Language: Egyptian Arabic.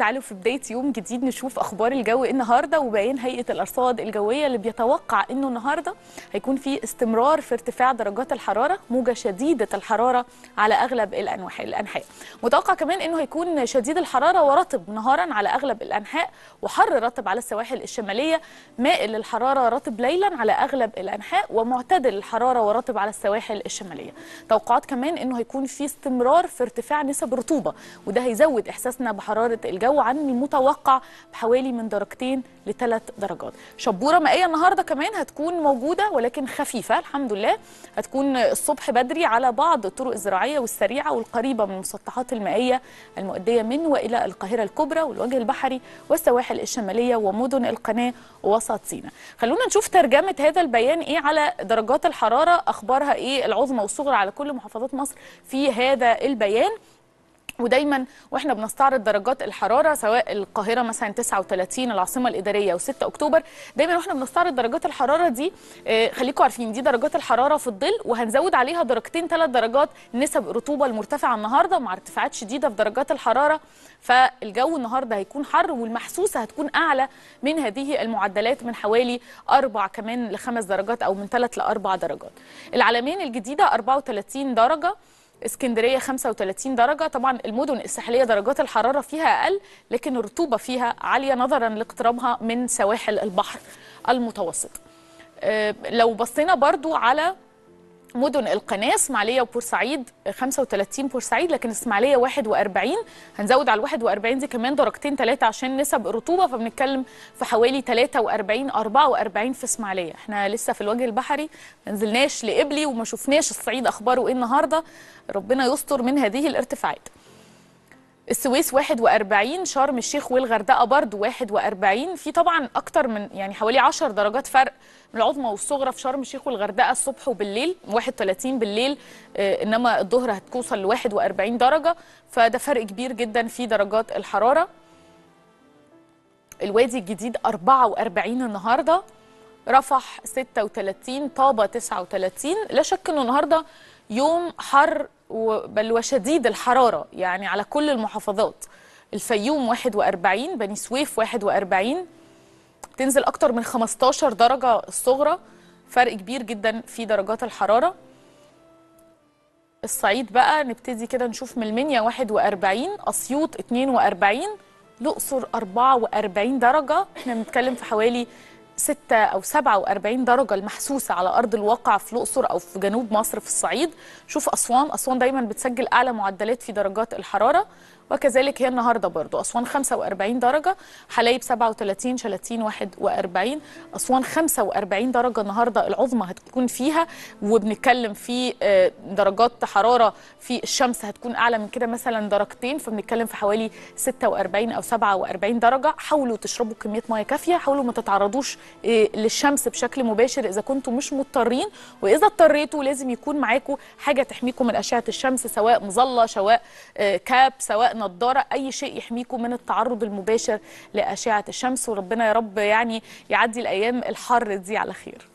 تعالوا في بدايه يوم جديد نشوف اخبار الجو إيه النهارده وبيان هيئه الارصاد الجويه اللي بيتوقع انه النهارده هيكون في استمرار في ارتفاع درجات الحراره موجه شديده الحراره على اغلب الانواع الانحاء متوقع كمان انه هيكون شديد الحراره ورطب نهارا على اغلب الانحاء وحر رطب على السواحل الشماليه مائل للحراره رطب ليلا على اغلب الانحاء ومعتدل الحراره ورطب على السواحل الشماليه توقعات كمان انه هيكون في استمرار في ارتفاع نسب الرطوبه وده هيزود احساسنا بحراره الجو عن المتوقع بحوالي من درجتين لثلاث درجات شبوره مائيه النهارده كمان هتكون موجوده ولكن خفيفه الحمد لله هتكون الصبح بدري على بعض الطرق الزراعيه والسريعه والقريبه من المسطحات المائيه المؤديه من والى القاهره الكبرى والوجه البحري والسواحل الشماليه ومدن القناه ووسط سيناء خلونا نشوف ترجمه هذا البيان ايه على درجات الحراره اخبارها ايه العظمى والصغرى على كل محافظات مصر في هذا البيان ودايما واحنا بنستعرض درجات الحراره سواء القاهره مثلا 39 العاصمه الاداريه و6 اكتوبر دايما واحنا بنستعرض درجات الحراره دي آه خليكم عارفين دي درجات الحراره في الظل وهنزود عليها درجتين ثلاث درجات نسب الرطوبه المرتفعه النهارده مع ارتفاعات شديده في درجات الحراره فالجو النهارده هيكون حر والمحسوسه هتكون اعلى من هذه المعدلات من حوالي اربع كمان لخمس درجات او من ثلاث لاربع درجات العلمين الجديده 34 درجه اسكندريه 35 درجه طبعا المدن الساحليه درجات الحراره فيها اقل لكن الرطوبه فيها عاليه نظرا لاقترابها من سواحل البحر المتوسط أه لو بصينا برضو على مدن القناة اسماعيلية وبورسعيد 35 بورسعيد لكن اسماعيلية 41 هنزود على ال 41 دي كمان درجتين ثلاثة عشان نسب الرطوبة فبنتكلم في حوالي 43 44 في اسماعيلية احنا لسه في الوجه البحري ما نزلناش لقبلي وما شفناش الصعيد اخباره ايه النهارده ربنا يستر من هذه الارتفاعات السويس 41 شرم الشيخ والغردقه برضو 41 في طبعا اكتر من يعني حوالي 10 درجات فرق من العظمى والصغرى في شرم الشيخ والغردقه الصبح وبالليل 31 بالليل آه انما الظهر هتوصل ل 41 درجه فده فرق كبير جدا في درجات الحراره الوادي الجديد 44 النهارده رفح 36 طابه 39 لا شك انه النهارده يوم حر بل وشديد الحرارة يعني على كل المحافظات الفيوم 41 بني سويف 41 تنزل أكتر من 15 درجة الصغرى فرق كبير جدا في درجات الحرارة الصعيد بقى نبتدي كده نشوف من المنيا 41 أسيوط 42 الأقصر 44 درجة احنا بنتكلم في حوالي 6 أو 47 درجة المحسوسة على أرض الواقع في الأقصر أو في جنوب مصر في الصعيد شوف أسوان أسوان دايما بتسجل أعلى معدلات في درجات الحرارة وكذلك هي النهارده برضو أسوان 45 درجة حلايب 37 شلاتين 41 أسوان 45 درجة النهارده العظمى هتكون فيها وبنتكلم في درجات حرارة في الشمس هتكون أعلى من كده مثلا درجتين فبنتكلم في حوالي 46 أو 47 درجة حاولوا تشربوا كمية مياه كافية حاولوا ما تتعرضوش للشمس بشكل مباشر إذا كنتم مش مضطرين وإذا اضطريتوا لازم يكون معاكم حاجة تحميكم من أشعة الشمس سواء مظلة سواء كاب سواء نضاره اي شيء يحميكم من التعرض المباشر لاشعه الشمس وربنا يا رب يعني يعدي الايام الحر دي على خير